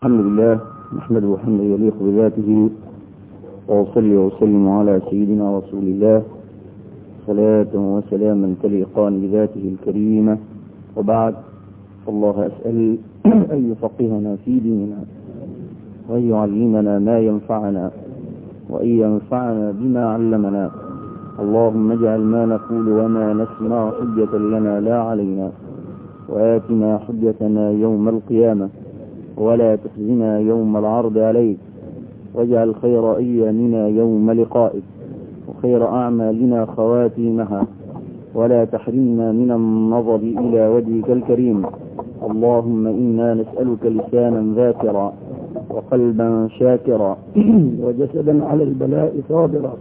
الحمد لله نحمده حمدا يليق بذاته وأصلي وأسلم على سيدنا رسول الله صلاة وسلاما تليقان بذاته الكريمة وبعد الله أسأل أن يفقهنا في ديننا وأن يعلمنا ما ينفعنا وأن ينفعنا بما علمنا اللهم اجعل ما نقول وما نسمع حجة لنا لا علينا وآتنا حجتنا يوم القيامة ولا تخزنا يوم العرض عليك واجعل خير أيامنا يوم لقائك وخير أعمالنا خواتيمها ولا تحرمنا من النظر إلى وجهك الكريم اللهم إنا نسألك لسانا ذاكرا وقلبا شاكرا وجسدا على البلاء صابرا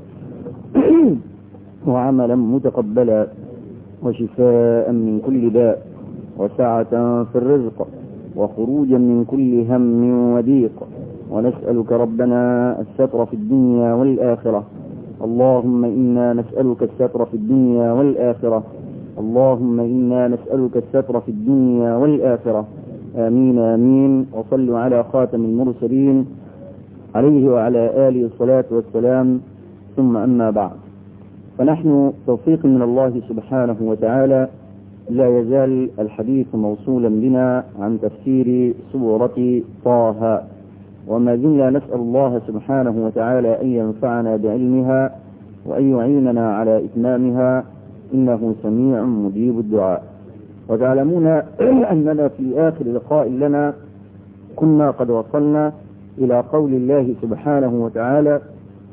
وعملا متقبلا وشفاء من كل داء وسعة في الرزق وخروجا من كل هم وضيق ونسألك ربنا الستر في الدنيا والآخرة اللهم إنا نسألك الستر في الدنيا والآخرة اللهم إنا نسألك الستر في الدنيا والآخرة آمين آمين وصلوا على خاتم المرسلين عليه وعلى آله الصلاة والسلام ثم أما بعد فنحن توفيق من الله سبحانه وتعالى لا يزال الحديث موصولا بنا عن تفسير سورة طه وما زلنا نسأل الله سبحانه وتعالى أن ينفعنا بعلمها وأن يعيننا على إتمامها إنه سميع مجيب الدعاء وتعلمون أننا في آخر لقاء لنا كنا قد وصلنا إلى قول الله سبحانه وتعالى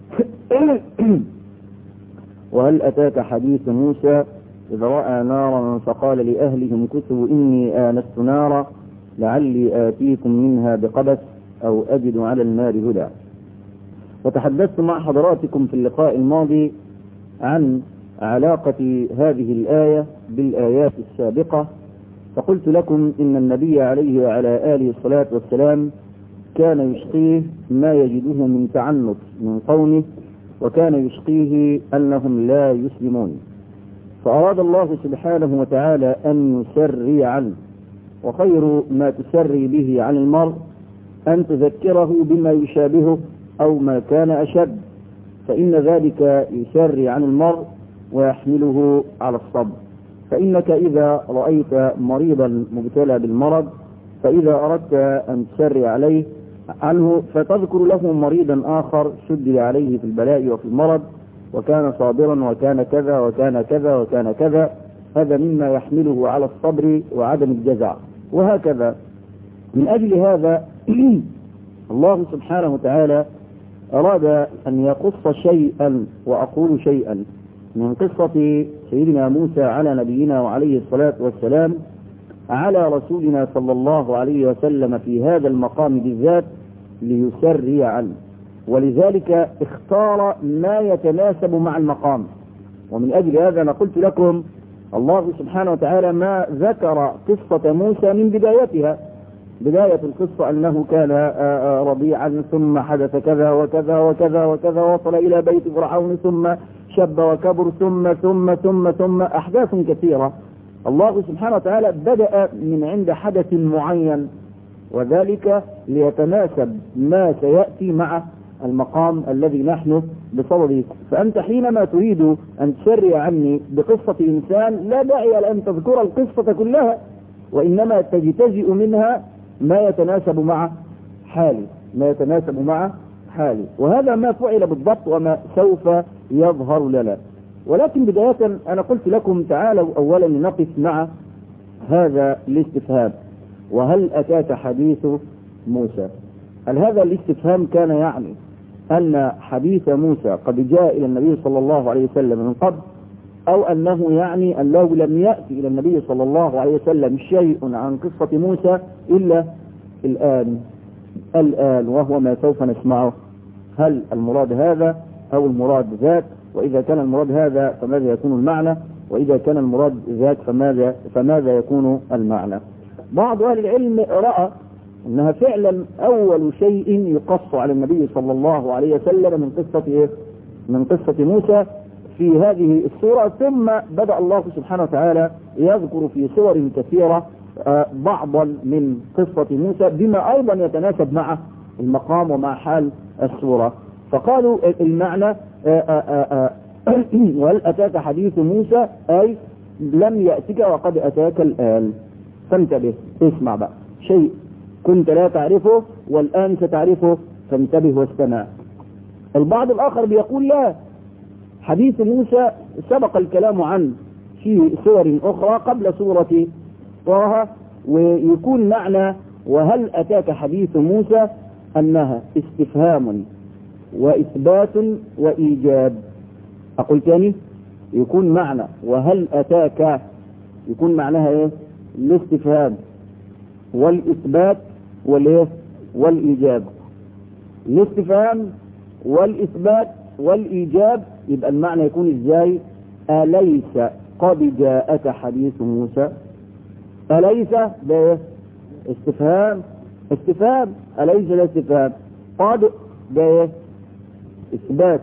وهل أتاك حديث موسى إذ رأى نارا فقال لأهلهم كثوا إني آنست نارا لعلي آتيكم منها بقبس أو أجد على النار هدى وتحدثت مع حضراتكم في اللقاء الماضي عن علاقة هذه الآية بالآيات السابقة فقلت لكم إن النبي عليه وعلى آله الصلاة والسلام كان يشقيه ما يجده من تعنت من قومه وكان يشقيه أنهم لا يسلمون فأراد الله سبحانه وتعالى أن يسري عنه وخير ما تسري به عن المرء أن تذكره بما يشابهه أو ما كان أشد فإن ذلك يسري عن المرء ويحمله على الصبر فإنك إذا رأيت مريضا مبتلى بالمرض فإذا أردت أن تسري عليه عنه فتذكر له مريضا آخر شدد عليه في البلاء وفي المرض وكان صابرا وكان كذا وكان كذا وكان كذا هذا مما يحمله على الصبر وعدم الجزع وهكذا من أجل هذا الله سبحانه وتعالى أراد أن يقص شيئا وأقول شيئا من قصة سيدنا موسى على نبينا وعليه الصلاة والسلام على رسولنا صلى الله عليه وسلم في هذا المقام بالذات ليسري عنه ولذلك اختار ما يتناسب مع المقام ومن أجل هذا أنا قلت لكم الله سبحانه وتعالى ما ذكر قصة موسى من بدايتها بداية القصة أنه كان رضيعا ثم حدث كذا وكذا وكذا وكذا وصل إلى بيت فرعون ثم شب وكبر ثم ثم ثم ثم أحداث كثيرة الله سبحانه وتعالى بدأ من عند حدث معين وذلك ليتناسب ما سيأتي مع المقام الذي نحن بصدده فأنت حينما تريد أن تسري عني بقصة إنسان لا داعي لأن تذكر القصة كلها وإنما تجتزئ منها ما يتناسب مع حالي ما يتناسب مع حالي وهذا ما فعل بالضبط وما سوف يظهر لنا ولكن بداية أنا قلت لكم تعالوا أولا لنقف مع هذا الاستفهام وهل أتاك حديث موسى هل هذا الاستفهام كان يعني أن حديث موسى قد جاء إلى النبي صلى الله عليه وسلم من قبل أو أنه يعني أنه لم يأتي إلى النبي صلى الله عليه وسلم شيء عن قصة موسى إلا الآن الآن وهو ما سوف نسمعه هل المراد هذا أو المراد ذاك وإذا كان المراد هذا فماذا يكون المعنى وإذا كان المراد ذاك فماذا, فماذا يكون المعنى بعض أهل العلم رأى انها فعلا اول شيء يقص على النبي صلى الله عليه وسلم من قصة ايه من قصة موسى في هذه السورة ثم بدأ الله سبحانه وتعالى يذكر في سور كثيرة بعضا من قصة موسى بما أيضا يتناسب مع المقام ومع حال السورة فقالوا المعنى وهل أتاك حديث موسى أي لم يأتك وقد أتاك الآن فانتبه اسمع بقى شيء كنت لا تعرفه والآن ستعرفه فانتبه واستمع البعض الآخر بيقول لا حديث موسى سبق الكلام عنه في سور أخرى قبل سورة طه ويكون معنى وهل أتاك حديث موسى أنها استفهام وإثبات وإيجاب أقول تاني يكون معنى وهل أتاك يكون معناها إيه الاستفهام والإثبات والإيه والإيجاب الاستفهام والإثبات والإيجاب يبقى المعنى يكون إزاي أليس قد جاءك حديث موسى أليس ده استفهام استفهام أليس ده استفهام قد ده إثبات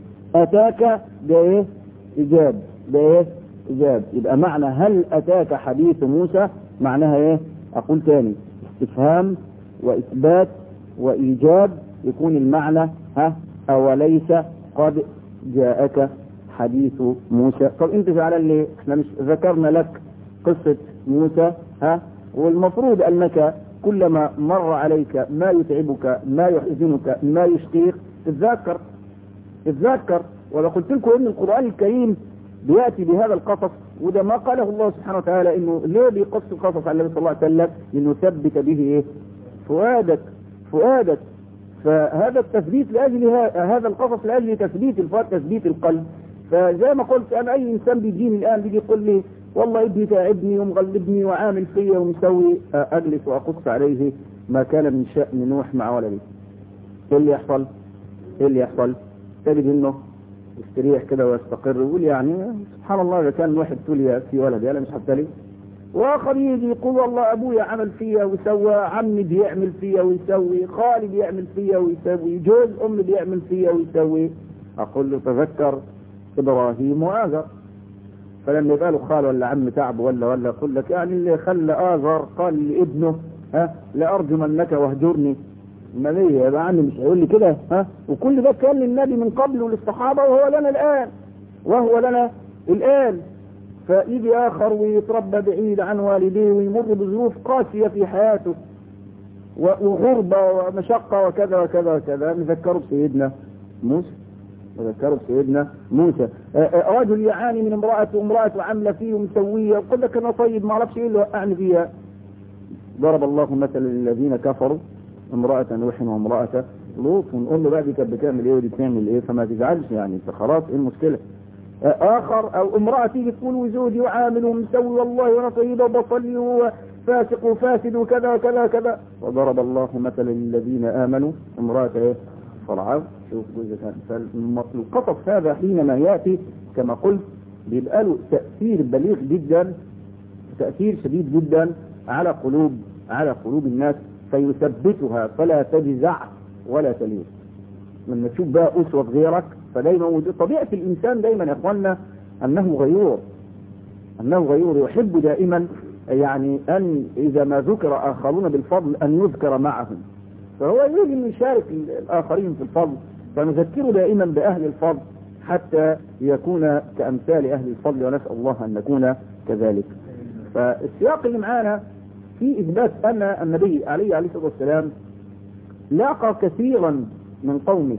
أتاك ده إيه إجاب ده إيه إجاب يبقى معنى هل أتاك حديث موسى معناها إيه أقول تاني استفهام وإثبات وإيجاب يكون المعنى ها أوليس قد جاءك حديث موسى طب أنت فعلا ليه احنا مش ذكرنا لك قصة موسى ها والمفروض أنك كلما مر عليك ما يتعبك ما يحزنك ما يشقيك تتذكر تتذكر ولو قلت لكم ان القرآن الكريم بيأتي بهذا القصص وده ما قاله الله سبحانه وتعالى انه ليه بيقص القصص على النبي صلى الله عليه وسلم انه ثبت به ايه فؤادك فؤادك فهذا التثبيت لاجل هذا القصص لاجل تثبيت الفؤاد تثبيت القلب فزي ما قلت انا اي انسان بيجيني الان بيجي يقول لي والله ابني تعبني ومغلبني وعامل فيا ومسوي اجلس واقص عليه ما كان من شأن نوح مع ولده ايه اللي يحصل ايه اللي يحصل تجد انه يستريح كده ويستقر ويقول يعني سبحان الله اذا كان واحد تولي في ولد انا مش هبتلي واخر يجي يقول والله ابويا عمل فيا وسوى عمي بيعمل فيا ويسوي خالي بيعمل فيا ويسوي جوز امي بيعمل فيا ويسوي اقول له تذكر ابراهيم واجر فلما يبقى له خال ولا عم تعب ولا ولا يقول لك يعني اللي خلى اجر قال لابنه ها لارجمنك واهجرني ما ليه يبقى عني مش هيقول لي كده ها وكل ده كان للنبي من قبل وللصحابه وهو لنا الان وهو لنا الان فيجي اخر ويتربى بعيد عن والديه ويمر بظروف قاسيه في حياته وغربه ومشقه وكذا وكذا وكذا نذكره بسيدنا موسى نذكره بسيدنا موسى رجل يعاني من امرأته وامرأته عاملة فيه ومسوية ويقول لك انا طيب ما اعرفش ايه اللي وقعني فيها ضرب الله مثلا للذين كفروا امرأة نوح وامرأة لوط ونقول له بقى دي كانت بتعمل ايه ودي بتعمل ايه فما تزعلش يعني انت خلاص ايه المشكلة اخر او امرأة تيجي تقول وزوجي وعامل ومسوي والله وانا طيبة وبصلي وهو فاسق وفاسد وكذا وكذا وكذا وضرب الله مثلا للذين امنوا امرأة ايه فرعون شوف جزء فالقصص هذا حينما ياتي كما قلت بيبقى له تأثير بليغ جدا تأثير شديد جدا على قلوب على قلوب الناس فيثبتها فلا تجزع ولا تلين لما تشوف بقى أسوة غيرك فدايما طبيعة الإنسان دايما يا إخواننا أنه غيور أنه غيور يحب دائما يعني أن إذا ما ذكر آخرون بالفضل أن يذكر معهم فهو يريد أن يشارك الآخرين في الفضل فنذكره دائما بأهل الفضل حتى يكون كأمثال أهل الفضل ونسأل الله أن نكون كذلك فالسياق اللي معانا في إثبات أن النبي عليه عليه الصلاة والسلام لاقى كثيرا من قومه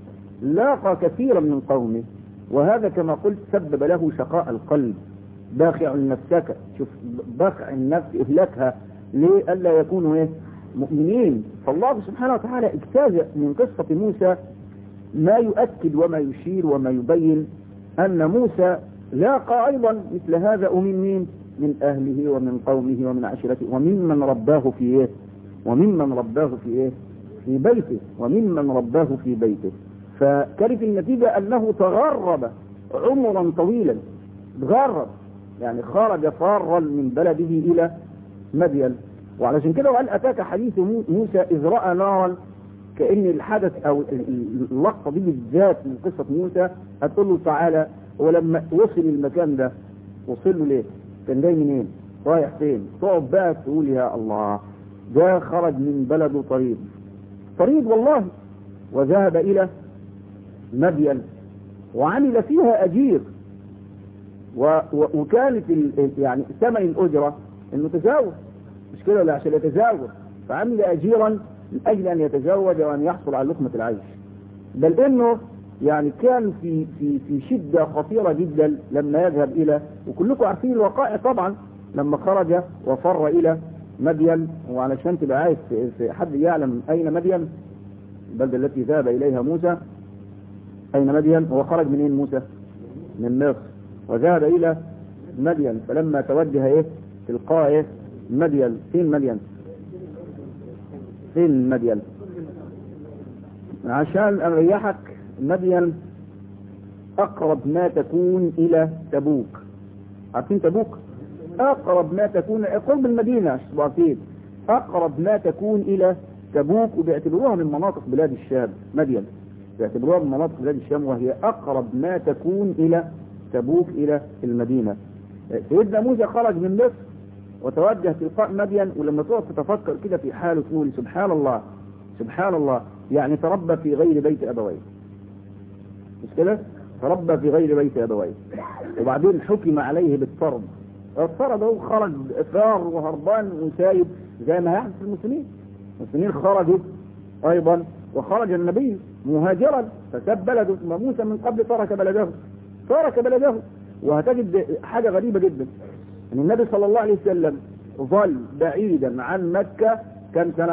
لاقى كثيرا من قومه وهذا كما قلت سبب له شقاء القلب باخع نفسك شوف باخع النفس إهلاكها لئلا يكونوا إيه مؤمنين فالله سبحانه وتعالى اجتاز من قصة موسى ما يؤكد وما يشير وما يبين أن موسى لاقى أيضا مثل هذا ومن مين من أهله ومن قومه ومن عشيرته وممن رباه في إيه وممن رباه في إيه في بيته وممن رباه في بيته فكانت النتيجة أنه تغرب عمرا طويلا تغرب يعني خرج فارا من بلده إلى مدين وعلشان كده وقال أتاك حديث موسى إذ رأى نارا كأن الحدث أو اللقطة دي بالذات من قصة موسى هتقول له تعالى ولما وصل المكان ده وصل له ليه كان جاي منين رايح فين تقعد بقى تقول يا الله ده خرج من بلده طريد طريد والله وذهب الى مدين وعمل فيها اجير و و وكانت ال يعني ثمن الاجره انه تزاوج مش كده ولا عشان يتزاوج فعمل اجيرا من اجل ان يتزوج وان يحصل على لقمه العيش بل انه يعني كان في في في شده خطيره جدا لما يذهب الى وكلكم عارفين الوقائع طبعا لما خرج وفر الى مدين وعلشان تبقى عايز في حد يعلم اين مدين البلده التي ذهب اليها موسى اين مدين هو خرج منين موسى من مصر وذهب الى مدين فلما توجه ايه تلقاء ايه مدين فين مدين فين مدين عشان اريحك مدين اقرب ما تكون الى تبوك عارفين تبوك اقرب ما تكون قرب المدينة عارفين اقرب ما تكون الى تبوك وبيعتبروها من مناطق بلاد الشام مدين بيعتبروها من مناطق بلاد الشام وهي اقرب ما تكون الى تبوك الى المدينة سيدنا موسى خرج من مصر وتوجه تلقاء مدين ولما تقعد تتفكر كده في حاله تقول سبحان الله سبحان الله يعني تربى في غير بيت ابويه مش كده تربى في غير بيت ابويه وبعدين حكم عليه بالطرد الطرد هو خرج ثار وهربان وسايب زي ما هيحدث في المسلمين المسلمين خرجوا ايضا وخرج النبي مهاجرا فساب بلده موسى من قبل ترك بلده ترك بلده وهتجد حاجة غريبة جدا ان النبي صلى الله عليه وسلم ظل بعيدا عن مكة كم سنة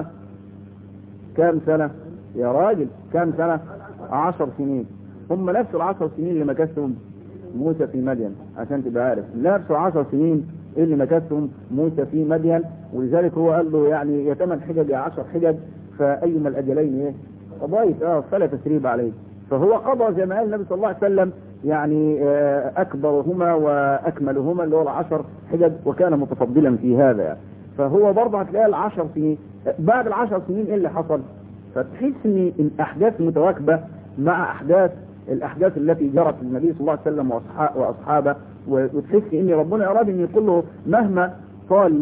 كم سنة يا راجل كم سنة عشر سنين هم نفس العشر سنين اللي مكثهم موسى في مدين عشان تبقى عارف نفس العشر سنين اللي مكثهم موسى في مدين ولذلك هو قال له يعني يا ثمان حجج يا عشر حجج فأيما الأجلين ايه قضيت اه فلا تسريب عليه فهو قضى زي ما قال النبي صلى الله عليه وسلم يعني أكبرهما وأكملهما اللي هو العشر حجج وكان متفضلا في هذا يعني. فهو برضه هتلاقي العشر سنين بعد العشر سنين ايه اللي حصل فتحس ان الاحداث متواكبه مع احداث الاحداث التي جرت للنبي صلى الله عليه وسلم واصحابه وتحس ان ربنا اراد ان يقول له مهما طال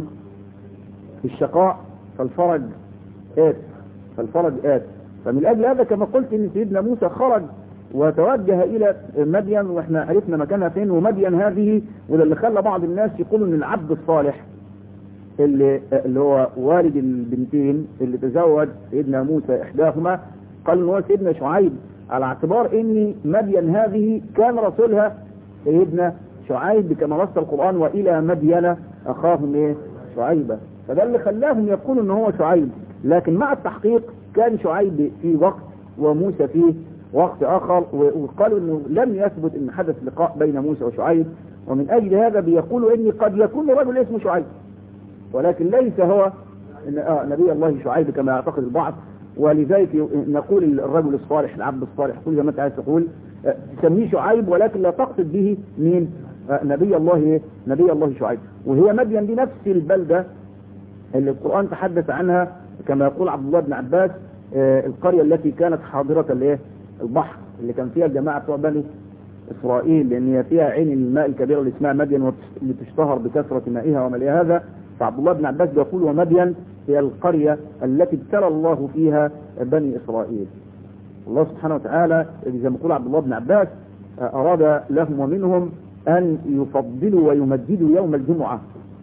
الشقاء فالفرج ات فالفرج ات فمن اجل هذا كما قلت ان سيدنا موسى خرج وتوجه الى مدين واحنا عرفنا مكانها فين ومدين هذه وده اللي خلى بعض الناس يقولوا ان العبد الصالح اللي اللي هو والد البنتين اللي تزوج سيدنا موسى احداهما قال ان هو سيدنا شعيب على اعتبار ان مدين هذه كان رسولها سيدنا شعيب كما نص القران والى مدين اخاهم ايه شعيبه فده اللي خلاهم يقولوا ان هو شعيب لكن مع التحقيق كان شعيب في وقت وموسى في وقت اخر وقالوا انه لم يثبت ان حدث لقاء بين موسى وشعيب ومن اجل هذا بيقولوا ان قد يكون رجل اسمه شعيب ولكن ليس هو إن آه نبي الله شعيب كما يعتقد البعض ولذلك نقول الرجل الصالح العبد الصالح كل ما انت عايز تقول آه تسميه شعيب ولكن لا تقصد به مين آه نبي الله نبي الله شعيب وهي مدين دي نفس البلدة اللي القرآن تحدث عنها كما يقول عبد الله بن عباس القرية التي كانت حاضرة الايه البحر اللي كان فيها الجماعة بتوع بني إسرائيل لأن هي فيها عين الماء الكبيرة اللي اسمها مدين واللي تشتهر بكثرة مائها وما هذا فعبد الله بن عباس بيقول ومدين هي القرية التي ابتلى الله فيها بني إسرائيل الله سبحانه وتعالى زي ما يقول عبد الله بن عباس أراد لهم ومنهم أن يفضلوا ويمجدوا يوم الجمعة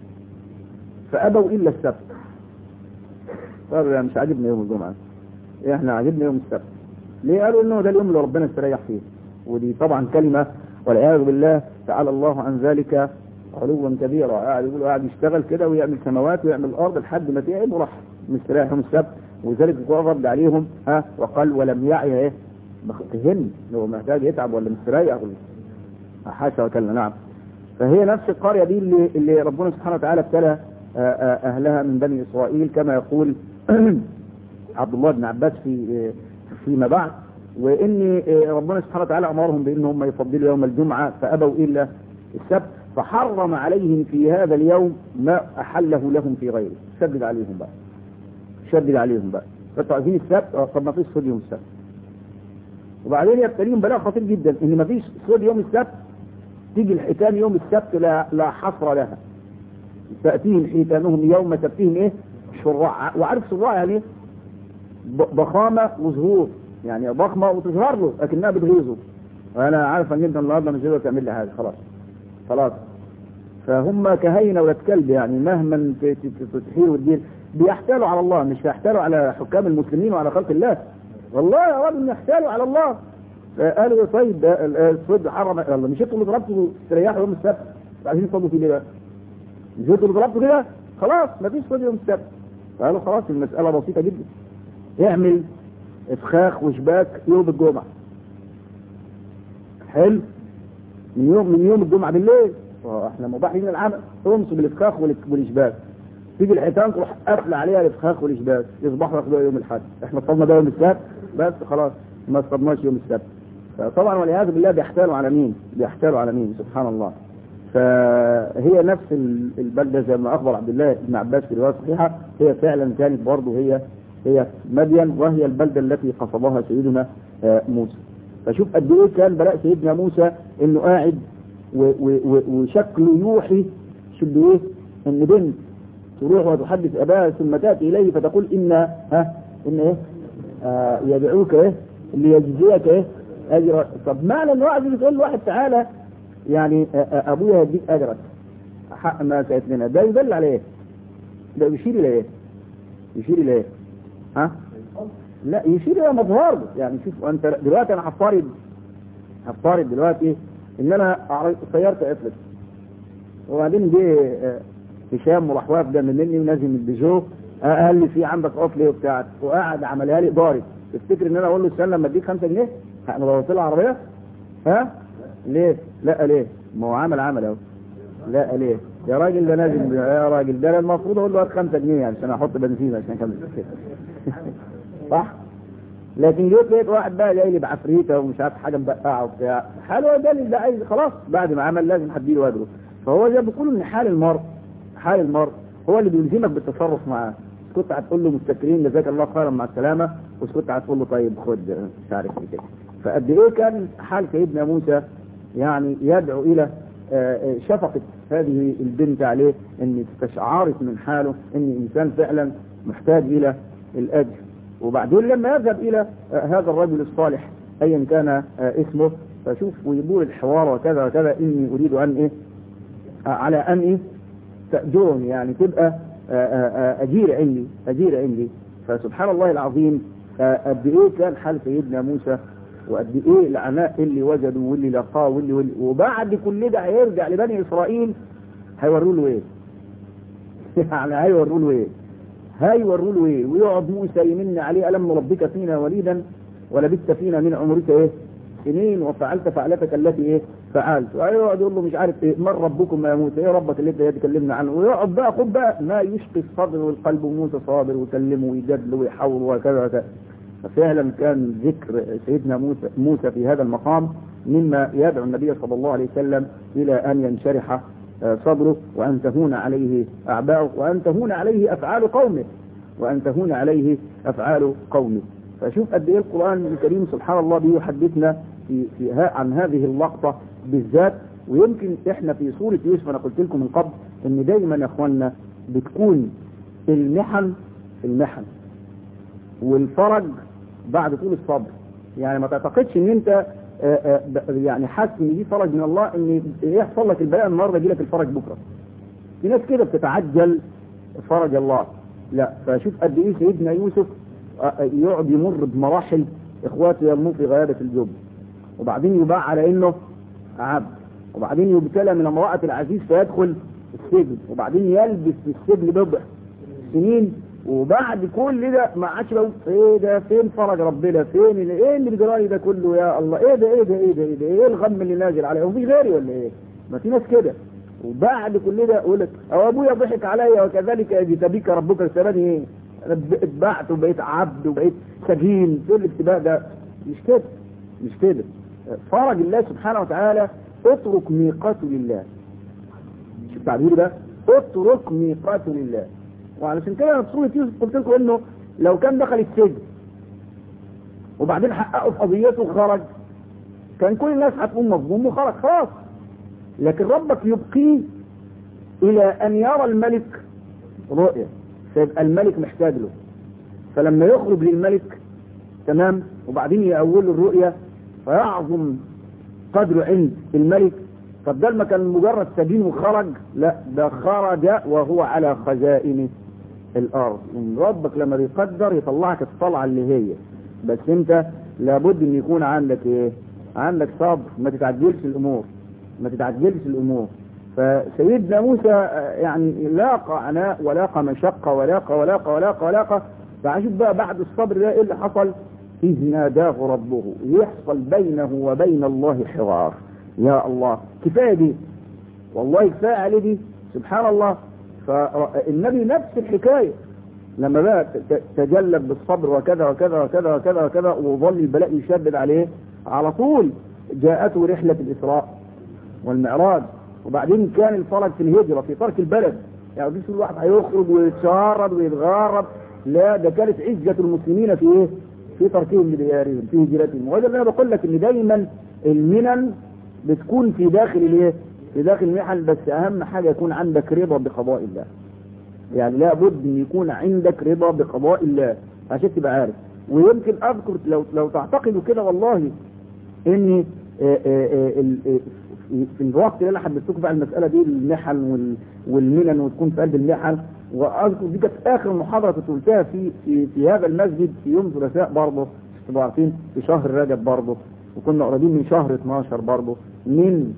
فأبوا إلا السبت قالوا مش عاجبنا يوم الجمعة احنا عاجبنا يوم السبت ليه قالوا انه ده اليوم اللي ربنا استريح فيه ودي طبعا كلمة والعياذ بالله تعالى الله عن ذلك علوا كبيرا قاعد يقول قاعد يشتغل كده ويعمل سماوات ويعمل الارض لحد ما تعب وراح مستريح يوم السبت ولذلك القرآن رد عليهم ها وقال ولم يعي ايه بخطهن هو محتاج يتعب ولا مستريح ولا حاشا وكلا نعم فهي نفس القرية دي اللي, اللي ربنا سبحانه وتعالى ابتلى اهلها من بني اسرائيل كما يقول عبد الله بن عباس في فيما بعد وان ربنا سبحانه وتعالى امرهم بان هم يفضلوا يوم الجمعه فابوا الا السبت فحرم عليهم في هذا اليوم ما احله لهم في غيره شدد عليهم بقى شدد عليهم بقى فانتوا عايزين السبت اه طب ما فيش صيد يوم السبت وبعدين يبتليهم بلاء خطير جدا ان ما فيش صيد يوم السبت تيجي الحيتان يوم السبت لا لا حصر لها تأتيهم حيتانهم يوم سبتهم ايه شراع وعارف شراع يعني ايه ض- ضخامة وظهور يعني ضخمة وتظهر له لكنها بتغيظه وانا عارف ان انت النهارده مش هتقدر تعمل لي حاجة خلاص خلاص فهم كهينة ولا كلب يعني مهما ت- ت- ت- تحيل وتدير بيحتالوا على الله مش بيحتالوا على حكام المسلمين وعلى خلق الله والله يا رب يحتالوا على الله قالوا طيب ده ال- الصيد حرم الله مش انتوا اللي ضربتوا تريحوا يوم السبت عايزين تصطادوا فيه ليه بقى؟ مش انتوا اللي ضربتوا كده خلاص مفيش صيد يوم السبت قالوا خلاص المسألة بسيطة جدا اعمل افخاخ وشباك يوم الجمعة حلو من يوم من يوم الجمعة بالليل اه احنا مباح لنا العمل تنصب الافخاخ والك- والاشباك تيجي الحيتان تروح قافله عليها الافخاخ والاشباك يصبحوا ياخدوها يوم الاحد احنا اصطدنا ده يوم السبت بس خلاص ما اصطدناش يوم السبت فطبعا والعياذ بالله بيحتالوا على مين بيحتالوا على مين سبحان الله فهي نفس ال- البلده زي ما اخبر عبد الله بن عباس في روايه صحيحه هي فعلا كانت برضه هي هي مدين وهي البلده التي قصدها سيدنا آه، موسى فشوف قد ايه كان بلاء سيدنا موسى انه قاعد و- و- و- وشكله يوحي شوف ايه ان بنت تروح وتحدث اباها ثم تاتي اليه فتقول ان ها ان ايه آه يدعوك ايه ليجزيك ايه اجر طب معنى ان واحد بتقول لواحد تعالى يعني آه، آه، ابويا هيديك اجرك حق ما سألت لنا ده يدل على ايه؟ ده يشير الى ايه؟ يشير الى ايه؟ ها؟ لا يشير الى مظهر يعني شوف انت دلوقتي انا هفترض هفترض دلوقتي ان انا أعرض- سيارتي عطلت وبعدين جه آه، هشام وراح واقف جنب مني ونازل من البيجو آه، قال لي في عندك عطل وبتاع وقعد عملها لي ضارب تفتكر ان انا اقول له استنى لما اديك 5 جنيه انا ضربت له عربيه ها ليه لا ليه ما هو عمل عمل اهو لا ليه يا راجل ده نازل يا راجل ده أنا المفروض اقول له هات 5 جنيه عشان احط بنزين عشان اكمل صح لكن جيت لقيت واحد بقى جاي لي بعفريته ومش عارف حاجه مبقعه وبتاع حاله هو ده اللي ده عايز خلاص بعد ما عمل لازم هديله اجره فهو زي ما بيقولوا ان حال المرء حال المرء هو اللي بيلزمك بالتصرف معاه إذا كنت هتقول له مستكرين جزاك الله خيرا مع السلامه وإذا كنت هتقول له طيب خد مش عارف ايه كده فقد ايه كان حال سيدنا موسى يعني يدعو الى آه، آه، شفقة هذه البنت عليه ان استشعرت من حاله ان انسان فعلا محتاج الى الاجر وبعدين لما يذهب الى آه، هذا الرجل الصالح ايا كان آه، اسمه فشوف ويقول الحوار وكذا وكذا اني اريد ان ايه آه، على ان ايه تأجرني يعني تبقى آه، آه، آه، اجير عندي اجير عندي فسبحان الله العظيم آه، قد ايه كان حال سيدنا موسى وقد ايه العناء اللي وجدوا واللي لقاه واللي, واللي وبعد كل ده هيرجع لبني اسرائيل هيوروا له ايه؟ يعني هيوروا له ايه؟ هيوروا له ايه؟ ويقعد موسى يمن عليه الم نربك فينا وليدا ولبثت فينا من عمرك ايه؟ سنين وفعلت فعلتك التي ايه؟ فعلت ويقعد يقول له مش عارف ايه من ربكم يا موسى ايه ربك اللي انت تكلمنا عنه ويقعد بقى خد بقى ما يشقي الصدر والقلب وموسى صابر ويكلمه ويجادله ويحاول وكذا وكذا ففعلا كان ذكر سيدنا موسى, موسى في هذا المقام مما يدعو النبي صلى الله عليه وسلم إلى أن ينشرح آه، صدره وأن تهون عليه أعباؤه وأن تهون عليه أفعال قومه وأن تهون عليه أفعال قومه فشوف قد إيه القرآن الكريم سبحان الله بيحدثنا في, في ها عن هذه اللقطة بالذات ويمكن إحنا في سورة يوسف أنا قلت لكم من قبل إن دايما يا إخواننا بتكون المحن المحن والفرج بعد طول الصبر يعني ما تعتقدش ان انت آه، آه، ب- يعني حاسس ان دي فرج من الله ان يحصل لك البلاء النهارده يجي لك الفرج بكره في ناس كده بتتعجل فرج الله لا فشوف قد ايه سيدنا يوسف آه، آه، يقعد يمر بمراحل اخواته يرموه في غيابه الجب وبعدين يباع على انه عبد وبعدين يبتلى من امرأة العزيز فيدخل السجن وبعدين يلبس في السجن بضع سنين وبعد كل ده ما عادش بقول ايه ده فين فرج ربنا فين اللي ايه اللي بيجرالي ده كله يا الله ايه ده ايه ده ايه ده ايه ده ايه الغم اللي نازل عليا وفي غيري ولا ايه ما في ناس كده وبعد كل ده يقول لك او ابويا ضحك عليا وكذلك يجتبيك ربك السباني ايه انا ب- اتبعت وبقيت عبد وبقيت سجين كل الاتباع ده مش كده مش كده فرج الله سبحانه وتعالى اترك ميقاته لله شوف تعبير ده اترك ميقاته لله وعلشان كده انا في سوره يوسف قلت لكم انه لو كان دخل السجن وبعدين حققوا في قضيته وخرج كان كل الناس هتقوم مظلوم وخرج خلاص لكن ربك يبقيه إلى أن يرى الملك رؤية فيبقى الملك محتاج له فلما يخرج للملك تمام وبعدين يأول الرؤية فيعظم قدره عند الملك فبدل ما كان مجرد سجين وخرج لا ده خرج وهو على خزائن الارض ان ربك لما بيقدر يطلعك الطلعه اللي هي بس انت لابد ان يكون عندك ايه عندك صبر ما تتعجلش الامور ما تتعجلش الامور فسيدنا موسى يعني لاقى عناء ولاقى مشقه ولاقى ولاقى ولاقى ولاقى فعشان بقى بعد الصبر ده ايه اللي حصل إذ ناداه ربه يحصل بينه وبين الله حوار يا الله كفاية دي والله كفاية عليه دي سبحان الله فالنبي نفس الحكاية لما بقى تجلب بالصبر وكذا وكذا وكذا وكذا وكذا وظل البلاء يشدد عليه على طول جاءته رحلة الإسراء والمعراج وبعدين كان الفرج في الهجرة في ترك البلد يعني مفيش الواحد هيخرج ويتشارد ويتغرب لا ده كانت عزة المسلمين في ايه؟ في تركهم لديارهم في هجرتهم وهذا اللي انا بقول لك ان دايما المنن بتكون في داخل الايه في داخل المحن بس اهم حاجه يكون عندك رضا بقضاء الله يعني لابد ان يكون عندك رضا بقضاء الله عشان تبقى عارف ويمكن اذكر لو لو تعتقدوا كده والله ان في الوقت اللي انا حددت لكم بقى المساله دي المحن والمنن وتكون في قلب المحن واذكر دي كانت اخر محاضره كنت قلتها في في في هذا المسجد في يوم ثلاثاء برضه تبقوا عارفين في شهر رجب برضه وكنا قريبين من شهر 12 برضه من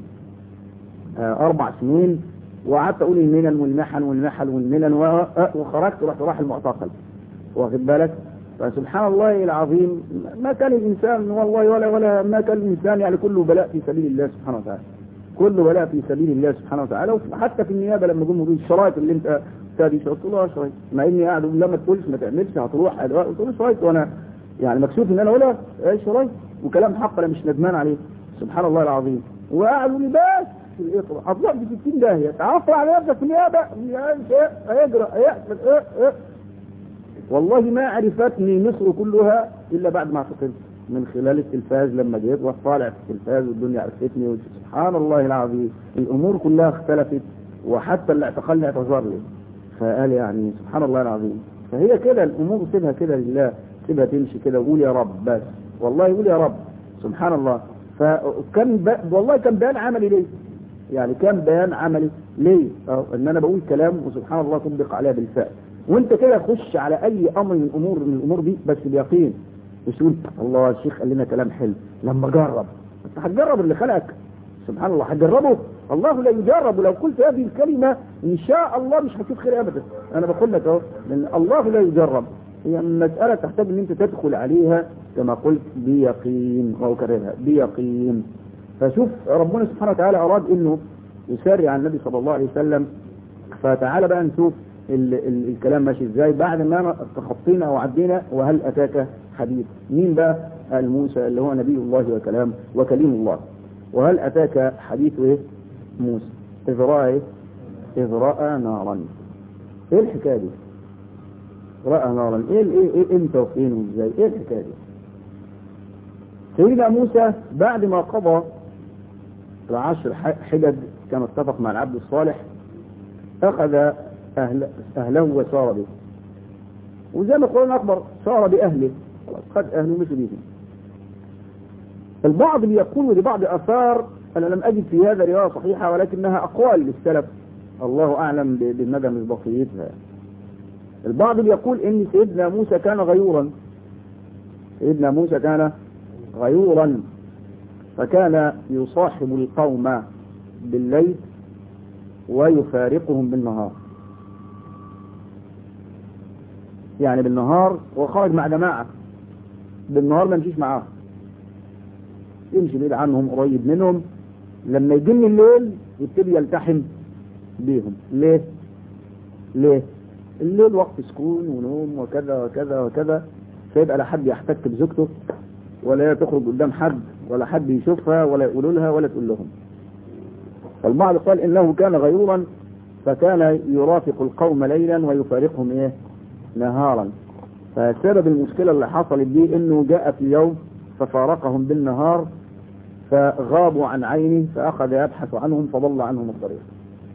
آه اربع سنين وقعدت اقول المنن والمحن والمحل والمنن وخرجت ورحت راح المعتقل واخد بالك فسبحان الله العظيم ما كان الانسان والله ولا ولا ما كان الانسان يعني كله بلاء في سبيل الله سبحانه وتعالى كله بلاء في سبيل الله سبحانه وتعالى وحتى في النيابه لما جم الشرايط اللي انت تادي قلت له شرايط مع اني قاعد اقول لا ما تقولش ما تعملش هتروح قلت له شرايط وانا يعني مكسوف ان انا اقولها ايه شرايط وكلام حق انا مش ندمان عليه سبحان الله العظيم وقاعد يقول لي بس في الاطر هتروح في 60 داهيه تعرف على نفسك في النيابه هيجرى هيعمل ايه ايه والله ما عرفتني مصر كلها الا بعد ما اعتقلت من خلال التلفاز لما جيت طالع في التلفاز والدنيا عرفتني سبحان الله العظيم الامور كلها اختلفت وحتى اللي اعتقلني اعتذر لي فقال يعني سبحان الله العظيم فهي كده الامور سيبها كده لله سيبها تمشي كده وقول يا رب بس والله يقول يا رب سبحان الله فكان ب... والله كان بيان عملي ليه يعني كان بيان عملي ليه اه ان انا بقول كلام وسبحان الله تطبق عليها بالفعل وانت كده خش على اي امر من الامور من الامور دي بس بيقين مش تقول الله الشيخ قال لنا كلام حلو لما جرب انت هتجرب اللي خلقك سبحان الله هتجربه الله لا يجرب ولو قلت هذه الكلمة ان شاء الله مش هتشوف خير ابدا انا بقول لك اهو لان الله لا يجرب هي مسألة تحتاج ان انت تدخل عليها كما قلت بيقين واكررها بيقين فشوف ربنا سبحانه وتعالى اراد انه يسارع على النبي صلى الله عليه وسلم فتعالى بقى نشوف ال ال الكلام ماشي ازاي بعد ما تخطينا وعدينا وهل اتاك حديث مين بقى قال موسى اللي هو نبي الله وكلام وكليم الله وهل اتاك حديث ايه موسى اذ راى اذ راى نارا ايه الحكايه دي راى نارا ايه ايه ايه امتى وفين وازاي ايه الحكايه دي سيدنا موسى بعد ما قضى العشر حجج كما اتفق مع العبد الصالح اخذ أهل أهله وسار به وزي ما القرآن أخبر سار بأهله خلاص خد أهله مشي بهم البعض بيقول لبعض أثار أنا لم أجد في هذا رواية صحيحة ولكنها أقوال للسلف الله أعلم بمدى مصداقيتها البعض بيقول إن سيدنا موسى كان غيورا سيدنا موسى كان غيورا فكان يصاحب القوم بالليل ويفارقهم بالنهار يعني بالنهار وخارج مع جماعة بالنهار ما يمشيش معاهم يمشي بعيد عنهم قريب منهم لما يجن الليل يبتدي يلتحم بيهم ليه ليه الليل وقت سكون ونوم وكذا وكذا وكذا فيبقى لا حد يحتك بزوجته ولا تخرج قدام حد ولا حد يشوفها ولا يقولوا لها ولا تقول لهم فالبعض قال انه كان غيورا فكان يرافق القوم ليلا ويفارقهم ايه نهارا فسبب المشكلة اللي حصلت دي انه جاء في يوم ففارقهم بالنهار فغابوا عن عينه فاخذ يبحث عنهم فضل عنهم الطريق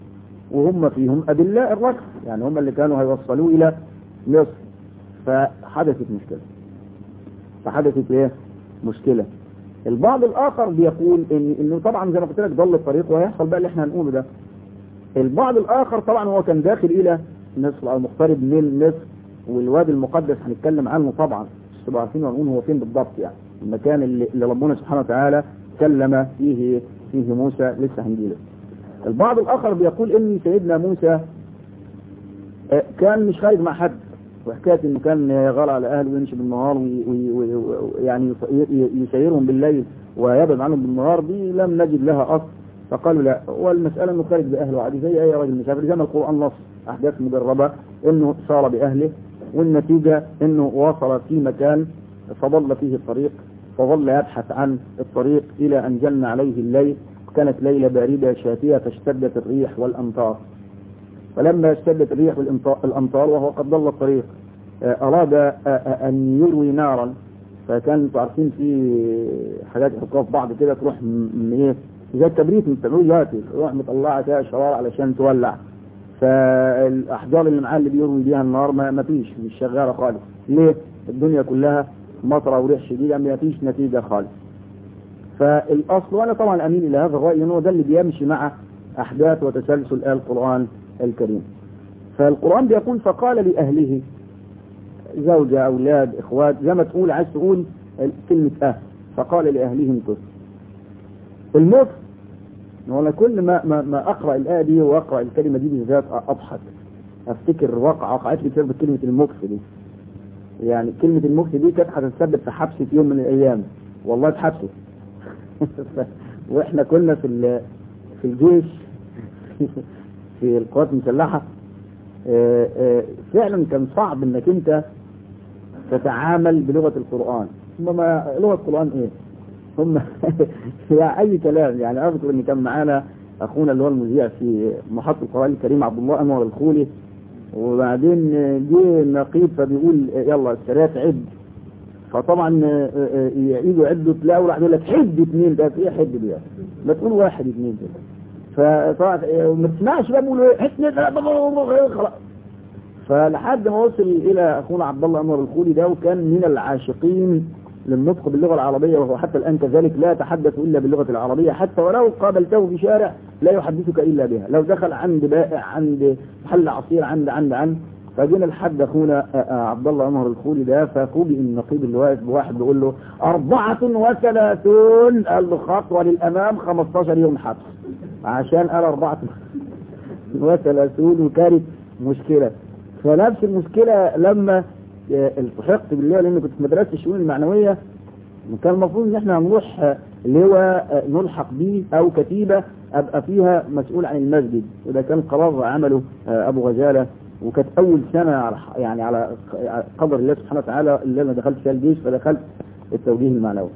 وهم فيهم أدلاء الركب يعني هم اللي كانوا هيوصلوه إلى مصر فحدثت مشكلة فحدثت ايه مشكلة البعض الآخر بيقول إن إنه طبعا زي ما قلت لك ضل الطريق وهيحصل بقى اللي احنا هنقوله ده البعض الآخر طبعا هو كان داخل إلى مصر أو مقترب من مصر والوادي المقدس هنتكلم عنه طبعا مش تبقوا عارفين ونقول هو فين بالضبط يعني المكان اللي, اللي ربنا سبحانه وتعالى كلم فيه فيه موسى لسه هنجيله البعض الآخر بيقول إن سيدنا موسى كان مش خارج مع حد وحكاية انه كان يغار على اهله ويمشي بالنهار ويعني يسيرهم بالليل ويبعد عنهم بالنهار دي لم نجد لها اصل فقالوا لا والمسألة انه خارج باهله عادي زي اي راجل مسافر زي ما القرآن نص احداث مجربة انه سار باهله والنتيجة انه وصل في مكان فضل فيه الطريق فظل يبحث عن الطريق الى ان جن عليه الليل كانت ليلة باردة شاتية فاشتدت الريح والامطار فلما اشتدت الريح والامطار وهو قد ضل الطريق اراد ان يروي نارا فكان انتوا عارفين في حاجات يحطوها في بعض كده تروح من ايه زي الكبريت من بتعملوه دلوقتي تروح مطلعه كده شرار علشان تولع فالاحجار اللي معاه اللي بيروي بيها النار ما فيش مش شغاله خالص ليه؟ الدنيا كلها مطره وريح شديده ما فيش نتيجه خالص فالاصل وانا طبعا امين الى هذا الراي انه ده اللي بيمشي مع احداث وتسلسل القران الكريم فالقرآن بيقول فقال لأهله زوجة أولاد إخوات زي ما تقول عايز تقول كلمة أهل فقال لأهلهم كفر المكر وانا كل ما, ما, ما أقرأ الآية دي وأقرأ الكلمة دي بالذات أضحك أفتكر واقع وقعت لي بسبب كلمة المكر دي يعني كلمة المكر دي كانت هتتسبب في حبس في يوم من الأيام والله اتحبسوا واحنا كنا في في الجيش في القوات المسلحة فعلا كان صعب انك انت تتعامل بلغة القرآن هم ما لغة القرآن ايه هم يعني اي كلام يعني اذكر ان كان معانا اخونا اللي هو المذيع في محطة القرآن الكريم عبد الله انور الخولي وبعدين جه النقيب فبيقول يلا السريات عد فطبعا يعيدوا عدوا تلاقوا راح يقول لك حد اثنين ده ايه حد دي ما تقول واحد اثنين كده فطبعا ما تسمعش بقى بيقولوا ايه خلاص فلحد ما وصل الى اخونا عبد الله انور الخولي ده وكان من العاشقين للنطق باللغه العربيه وهو حتى الان كذلك لا يتحدث الا باللغه العربيه حتى ولو قابلته في شارع لا يحدثك الا بها لو دخل عند بائع عند محل عصير عند عند عند فجينا لحد اخونا عبد الله انور الخولي ده ففوجئ النقيب اللي واقف بواحد بيقول له أربعة وثلاثون قال له خطوة للأمام 15 يوم حبس عشان قال أربعة وثلاثون وكانت مشكلة فنفس المشكلة لما التحقت بالله لأن كنت في مدرسة الشؤون المعنوية كان المفروض ان احنا هنروح لواء نلحق به او كتيبة ابقى فيها مسؤول عن المسجد وده كان قرار عمله ابو غزالة وكانت اول سنة على يعني على قدر الله سبحانه وتعالى اللي انا دخلت فيها الجيش فدخلت التوجيه المعنوي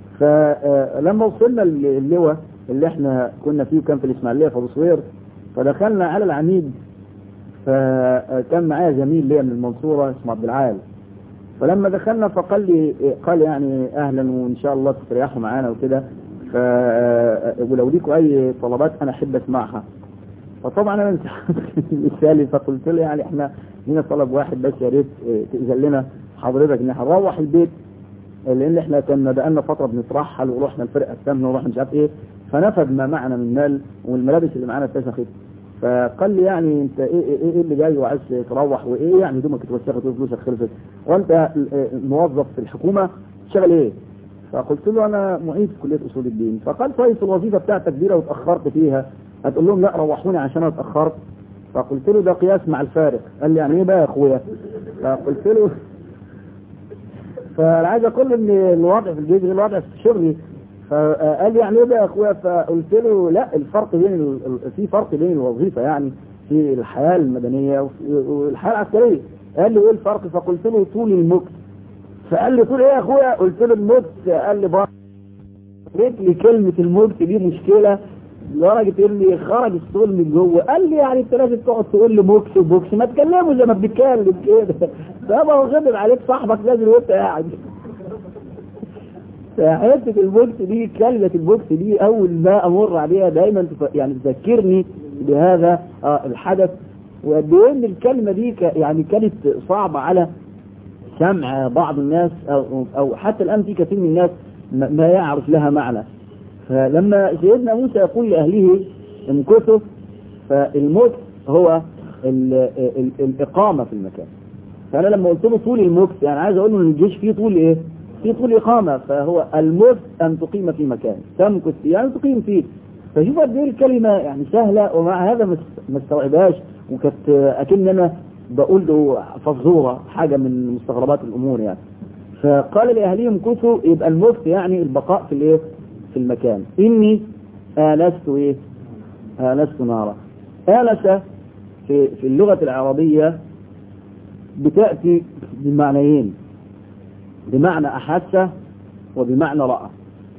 فلما وصلنا اللواء اللي احنا كنا فيه كان في الاسماعيليه في ابو صوير فدخلنا على العميد فكان معايا زميل ليا من المنصوره اسمه عبد العال فلما دخلنا فقال لي قال يعني اهلا وان شاء الله تستريحوا معانا وكده ف ولو ليكوا اي طلبات انا احب اسمعها فطبعا انا مثالي فقلت له يعني احنا لينا طلب واحد بس يا ريت تاذن لنا حضرتك ان احنا نروح البيت لان احنا كنا بقالنا فتره بنترحل ورحنا الفرقه الثامنه ورحنا مش عارف ايه فنفد ما معنا من مال والملابس اللي معانا اتسخت فقال لي يعني انت ايه ايه, إيه اللي جاي وعايز تروح وايه يعني هدومك اتوسخت وفلوسك خلصت وانت موظف في الحكومه تشتغل ايه؟ فقلت له انا معيد في كليه اصول الدين فقال كويس الوظيفه بتاعتك كبيره واتاخرت فيها هتقول لهم لا روحوني عشان انا اتاخرت فقلت له ده قياس مع الفارق قال لي يعني ايه بقى يا اخويا فقلت له فانا عايز اقول ان الوضع في الجيش غير الوضع في شغلي فقال لي يعني ايه بقى يا اخويا فقلت له لا الفرق بين في فرق بين الوظيفه يعني في الحياه المدنيه والحياه العسكريه قال لي ايه الفرق فقلت له طول المكت فقال لي طول ايه يا اخويا قلت له المكت قال لي بقى لي كلمه المكت دي مشكله لدرجه اني خرج الصول من جوه قال لي يعني انت لازم تقعد تقول لي بوكس وبوكس ما تكلمه زي ما بنتكلم كده طب هو غضب عليك صاحبك لازم وانت قاعد حته البوكس دي كلمه البوكس دي اول ما امر عليها دايما يعني تذكرني بهذا آه الحدث وقد ايه ان الكلمه دي ك- يعني كانت صعبه على سمع بعض الناس او او حتى الان في كثير من الناس ما ما يعرف لها معنى فلما سيدنا موسى يقول لاهله امكثوا فالمكث هو ال ال الاقامه في المكان فانا لما قلت له طول المكث يعني عايز اقول له ان الجيش فيه طول ايه؟ فيه طول اقامه فهو المكث ان تقيم في مكان تمكث فيه يعني تقيم فيه فشوف قد ايه الكلمه يعني سهله ومع هذا ما است- ما استوعبهاش وكانت اكن انا بقول له فزوره حاجه من مستغربات الامور يعني فقال لاهلهم كثوا يبقى المكث يعني البقاء في الايه؟ في المكان اني انست ايه؟ انست نارا انس في في اللغه العربيه بتأتي بمعنيين بمعنى أحس وبمعنى رأى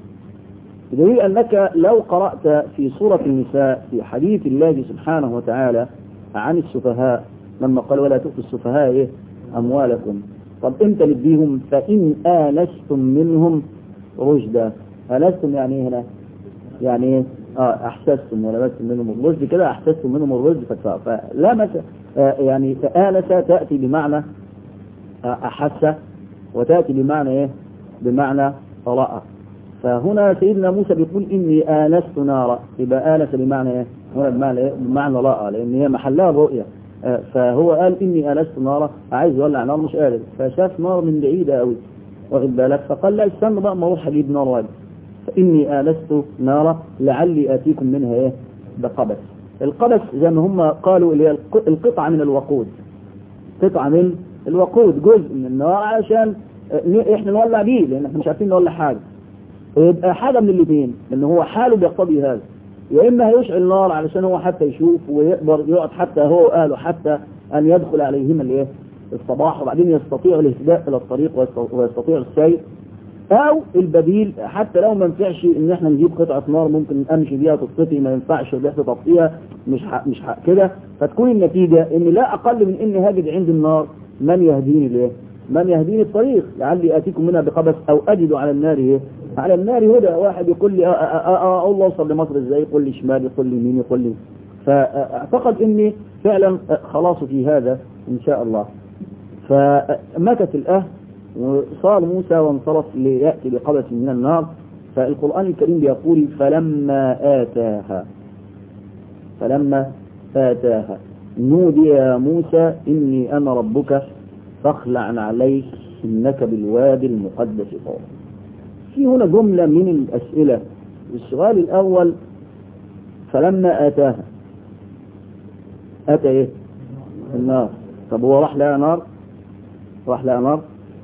بدليل أنك لو قرأت في سورة النساء في حديث الله سبحانه وتعالى عن السفهاء لما قال ولا تؤتوا السفهاء إيه؟ أموالكم طب امتى نديهم فإن آنستم منهم رشدا آنستم يعني إيه هنا يعني إيه اه احسستم ولمستم منهم الرشد كده احسستم منهم الرشد فادفعوا فلمس آه يعني آنس تأتي بمعنى آه احس وتأتي بمعنى ايه بمعنى رأى فهنا سيدنا موسى بيقول اني آنست نارا يبقى آنس بمعنى ايه هنا بمعنى ايه بمعنى رأى لان هي محلها الرؤية آه فهو قال اني آنست نارا عايز يولع نار مش قادر فشاف نار من بعيدة قوي واخد بالك فقال لا استنى بقى ما اروح اجيب نار واجي فإني آنست نارا لعلي آتيكم منها إيه بقبس القبس زي ما هم قالوا اللي هي الق- القطعة من الوقود قطعة من الوقود جزء من النار عشان آه، ن- احنا نولع بيه لان احنا مش عارفين نولع حاجة يبقى حاجة من الاثنين ان هو حاله بيقتضي هذا يا اما هيشعل نار علشان هو حتى يشوف ويقدر يقعد حتى هو واهله حتى ان يدخل عليهم الايه الصباح وبعدين يستطيع الاهتداء الى الطريق ويست- ويستطيع السير او البديل حتى لو ما ينفعش ان احنا نجيب قطعه نار ممكن امشي بيها تطفي ما ينفعش ريحه تطفيها مش حق مش حق كده فتكون النتيجه ان لا اقل من ان هاجد عند النار من يهديني ليه؟ من يهديني الطريق لعلي اتيكم منها بقبس او اجد على النار ايه؟ على النار هدى واحد يقول لي اقول له اوصل لمصر ازاي يقول لي شمال يقول لي يمين يقول لي فاعتقد اني فعلا خلاص في هذا ان شاء الله فمكث الاهل وصار موسى وانصرف ليأتي بقبس من النار فالقرآن الكريم بيقول فلما آتاها فلما آتاها نودي يا موسى إني أنا ربك فاخلع عليك إنك بالوادي المقدس طوى في هنا جملة من الأسئلة السؤال الأول فلما آتاها أتى إيه النار طب هو راح لها نار راح لها نار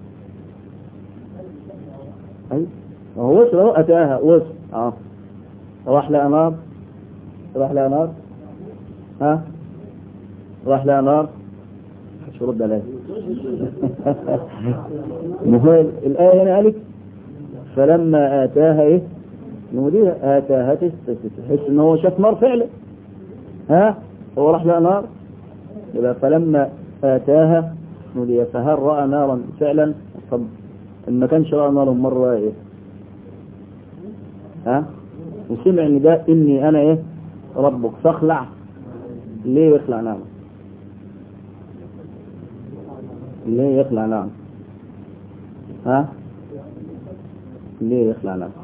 أي هو وصل اهو أتاها وصل اه راح لها نار راح لها نار ها راح لها نار مش رد عليها المهم الآية هنا قالت فلما آتاها إيه نوديها آتاها تحس إن هو شاف نار فعلا ها هو راح لها نار يبقى فلما آتاها نوديها فهل رأى نارا فعلا طب إن ما كانش رأى نارا مرة إيه ها وسمع ان ده اني انا ايه ربك فاخلع ليه يخلع نعم ليه يخلع نعم ها ليه يخلع نعم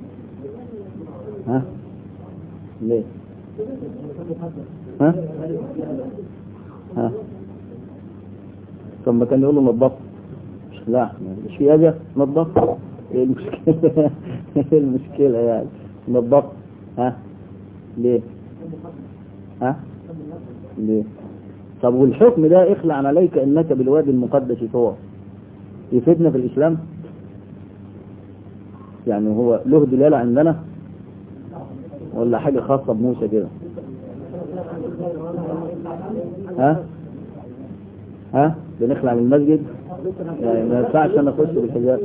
ها ليه ها ها طب ما كان يقول له نظف مش لا مش في حاجه نظف ايه المشكله ايه المشكله يعني نظف ها ليه ها ليه طب والحكم ده اخلع عليك انك بالوادي المقدس طوى يفيدنا في الاسلام يعني هو له دلالة عندنا ولا حاجة خاصة بموسى كده ها ها بنخلع من المسجد يعني ما ينفعش انا اخش بالحجاب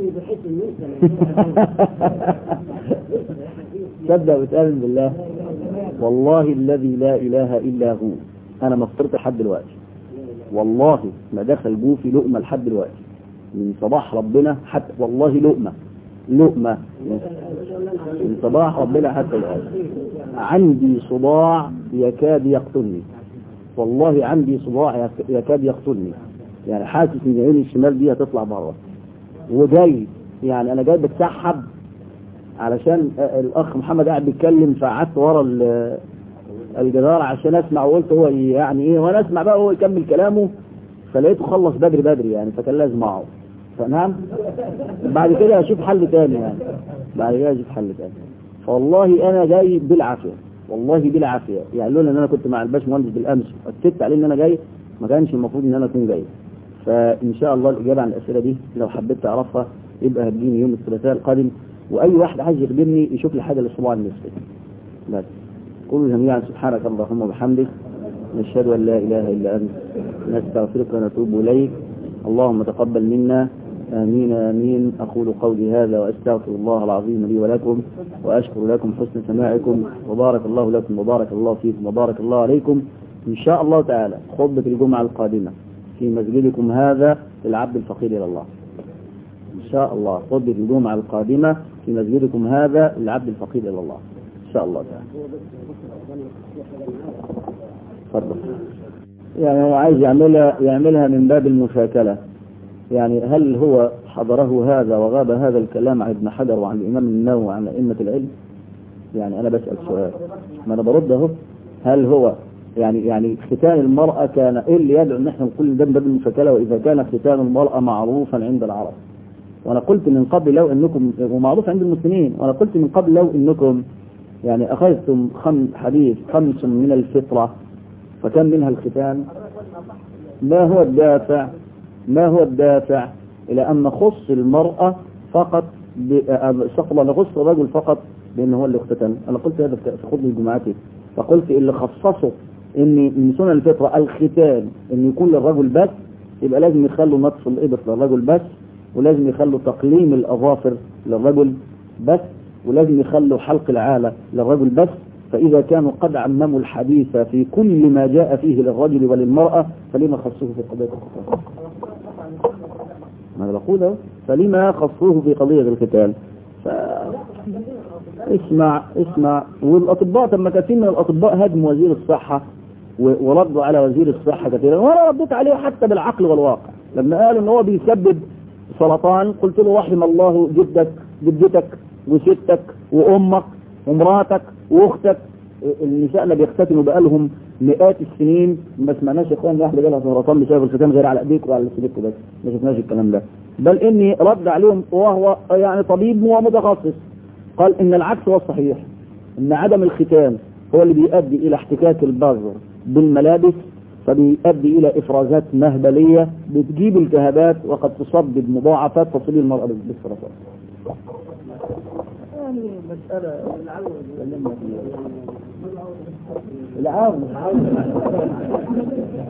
تصدق وتآمن بالله والله الذي لا اله الا هو انا ما فطرت لحد دلوقتي والله ما دخل جوفي لقمه لحد دلوقتي من صباح ربنا حتى والله لقمه لقمه من صباح ربنا حتى الان عندي صداع يكاد يقتلني والله عندي صداع يك- يكاد يقتلني يعني حاسس ان عيني الشمال دي هتطلع بره وجاي يعني انا جاي بتسحب علشان الاخ محمد قاعد بيتكلم فقعدت ورا ال- الجدار عشان اسمع وقلت هو يعني ايه وانا اسمع بقى هو يكمل كلامه فلقيته خلص بدري بدري يعني فكان لازم اقعد فنعم بعد كده اشوف حل تاني يعني بعد كده اشوف حل تاني فوالله انا جاي بالعافيه والله بالعافيه يعني لولا ان انا كنت مع الباشمهندس بالامس واكدت عليه ان انا جاي ما كانش المفروض ان انا اكون جاي فان شاء الله الاجابه عن الاسئله دي لو حبيت تعرفها يبقى هتجيني يوم الثلاثاء القادم واي واحد عايز يخبرني يشوف لي حاجه للصباع النصفي بس قولوا جميعا سبحانك اللهم وبحمدك نشهد ان لا اله الا انت نستغفرك ونتوب اليك اللهم تقبل منا امين امين اقول قولي هذا واستغفر الله العظيم لي ولكم واشكر لكم حسن سماعكم وبارك الله لكم وبارك الله فيكم وبارك الله عليكم ان شاء الله تعالى خطبه الجمعه القادمه في مسجدكم هذا للعبد الفقير الى الله ان شاء الله خطبه الجمعه القادمه في مسجدكم هذا للعبد الفقير الى الله ان شاء الله تعالى تفضل يعني هو عايز يعملها يعملها من باب المشاكلة يعني هل هو حضره هذا وغاب هذا الكلام عن ابن حجر وعن الإمام النووي وعن أئمة العلم يعني أنا بسأل سؤال ما أنا برد أهو هل هو يعني يعني ختان المرأة كان إيه اللي يدعو إن إحنا نقول ده من باب المشاكلة وإذا كان ختان المرأة معروفا عند العرب وأنا قلت من قبل لو إنكم ومعروف عند المسلمين وأنا قلت من قبل لو إنكم يعني أخذتم خمس حديث خمس من الفطرة فكم منها الختان ما هو الدافع ما هو الدافع إلى أن نخص المرأة فقط سقط نخص الرجل فقط بأن هو اللي اختتن أنا قلت هذا في خطبة جمعتي فقلت اللي خصصه ان من سنن الفطرة الختان ان يكون للرجل بس يبقى لازم يخلوا نطف الإبط للرجل بس ولازم يخلوا تقليم الأظافر للرجل بس ولازم يخلوا حلق العالة للرجل بس فإذا كانوا قد عمموا الحديث في كل ما جاء فيه للرجل وللمرأة فلما خصوه في قضية الختان ما أنا بقول أهو فلما خصوه في قضية الختان ف... اسمع اسمع والأطباء طب ما كثير من الأطباء هاجموا وزير الصحة و- وردوا على وزير الصحة كثيرا وأنا رديت عليه حتى بالعقل والواقع لما قالوا إن هو بيسبب سرطان قلت له رحم الله جدك جدتك وستك وأمك ومراتك واختك النساء اللي بيختتنوا بقالهم مئات السنين ما سمعناش يا اخوان واحده جالها سرطان بسبب الختان غير على ايديك وعلى سيدك بس ما شفناش الكلام ده بل اني رد عليهم وهو يعني طبيب ومتخصص قال ان العكس هو الصحيح ان عدم الختان هو اللي بيؤدي الى احتكاك البذر بالملابس فبيؤدي الى افرازات مهبليه بتجيب التهابات وقد تسبب مضاعفات تصيب المراه بالسرطان يعني مسألة العون العون